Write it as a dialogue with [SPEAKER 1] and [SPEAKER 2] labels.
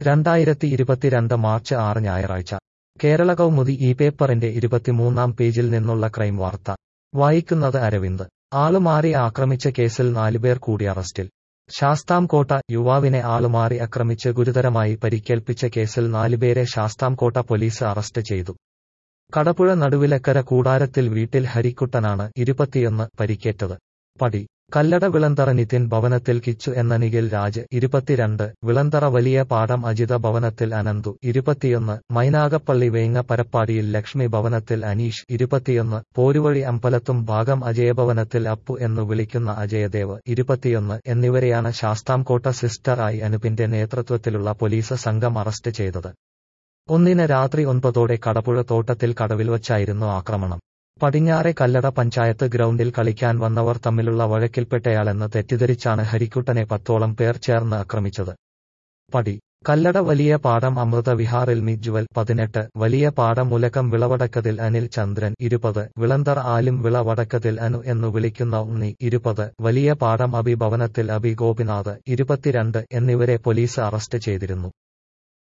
[SPEAKER 1] രണ്ടായിരത്തി ഇരുപത്തിരണ്ട് മാർച്ച് ആറ് ഞായറാഴ്ച കേരള കൗമുദി ഈ പേപ്പറിന്റെ ഇരുപത്തിമൂന്നാം പേജിൽ നിന്നുള്ള ക്രൈം വാർത്ത വായിക്കുന്നത് അരവിന്ദ് ആളുമാറി ആക്രമിച്ച കേസിൽ നാലുപേർ കൂടി അറസ്റ്റിൽ ശാസ്താംകോട്ട യുവാവിനെ ആളുമാറി ആക്രമിച്ച് ഗുരുതരമായി പരിക്കേൽപ്പിച്ച കേസിൽ നാലുപേരെ ശാസ്താംകോട്ട പോലീസ് അറസ്റ്റ് ചെയ്തു കടപ്പുഴ നടുവിലക്കര കൂടാരത്തിൽ വീട്ടിൽ ഹരിക്കുട്ടനാണ് ഇരുപത്തിയൊന്ന് പരിക്കേറ്റത് പടി കല്ലട വിളന്തറ നിതിൻ ഭവനത്തിൽ കിച്ചു എന്ന നിഖിൽ രാജ് ഇരുപത്തിരണ്ട് വിളന്തറ വലിയ പാടം അജിത ഭവനത്തിൽ അനന്തു ഇരുപത്തിയൊന്ന് മൈനാഗപ്പള്ളി വേങ്ങ പരപ്പാടിയിൽ ലക്ഷ്മി ഭവനത്തിൽ അനീഷ് ഇരുപത്തിയൊന്ന് പോരുവഴി അമ്പലത്തും ഭാഗം അജയഭവനത്തിൽ അപ്പു എന്നു വിളിക്കുന്ന അജയദേവ് ഇരുപത്തിയൊന്ന് എന്നിവരെയാണ് ശാസ്താംകോട്ട സിസ്റ്റർ ആയി അനുപിന്റെ നേതൃത്വത്തിലുള്ള പോലീസ് സംഘം അറസ്റ്റ് ചെയ്തത് ഒന്നിന് രാത്രി ഒൻപതോടെ കടപ്പുഴ തോട്ടത്തിൽ കടവിൽ വച്ചായിരുന്നു ആക്രമണം പടിഞ്ഞാറെ കല്ലട പഞ്ചായത്ത് ഗ്രൗണ്ടിൽ കളിക്കാൻ വന്നവർ തമ്മിലുള്ള വഴക്കിൽപ്പെട്ടയാളെന്ന് തെറ്റിദ്ധരിച്ചാണ് ഹരിക്കുട്ടനെ പത്തോളം പേർ ചേർന്ന് ആക്രമിച്ചത് പടി കല്ലട വലിയ പാടം അമൃത വിഹാറിൽ മിജ്വൽ പതിനെട്ട് വലിയ പാടം ഉലകം വിളവടക്കതിൽ അനിൽ ചന്ദ്രൻ ഇരുപത് വിളന്തർ ആലും വിളവടക്കതിൽ അനു എന്നു വിളിക്കുന്ന ഉണ്ണി ഇരുപത് വലിയ പാടം അഭി ഭവനത്തിൽ അഭി ഗോപിനാഥ് ഇരുപത്തിരണ്ട് എന്നിവരെ പോലീസ് അറസ്റ്റ് ചെയ്തിരുന്നു